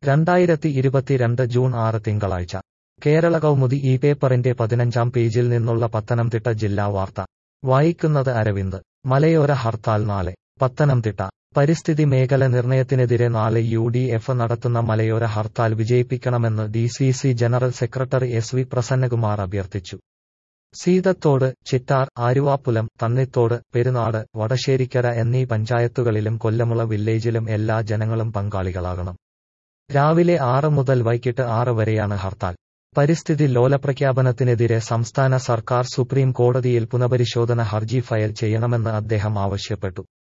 രണ്ടായിരത്തി ഇരുപത്തിരണ്ട് ജൂൺ ആറ് തിങ്കളാഴ്ച കേരള കൗമുദി ഈ പേപ്പറിന്റെ പതിനഞ്ചാം പേജിൽ നിന്നുള്ള പത്തനംതിട്ട ജില്ലാ വാർത്ത വായിക്കുന്നത് അരവിന്ദ് മലയോര ഹർത്താൽ നാളെ പത്തനംതിട്ട പരിസ്ഥിതി മേഖല നിർണയത്തിനെതിരെ നാളെ യു ഡി എഫ് നടത്തുന്ന മലയോര ഹർത്താൽ വിജയിപ്പിക്കണമെന്ന് D C C general secretary S V Prasannakumar അഭ്യർത്ഥിച്ചു സീതത്തോട് ചിറ്റാർ ആരുവാപ്പുലം തന്നിത്തോട് പെരുനാട് വടശ്ശേരിക്കര എന്നീ പഞ്ചായത്തുകളിലും കൊല്ലമുള വില്ലേജിലും എല്ലാ ജനങ്ങളും പങ്കാളികളാകണം രാവിലെ ആറ് മുതൽ വൈകിട്ട് ആറ് വരെയാണ് ഹർത്താൽ പരിസ്ഥിതി ലോലപ്രഖ്യാപനത്തിനെതിരെ സംസ്ഥാന സർക്കാർ സുപ്രീം കോടതിയിൽ പുനഃപരിശോധന ഹർജി ഫയൽ ചെയ്യണമെന്ന് അദ്ദേഹം ആവശ്യപ്പെട്ടു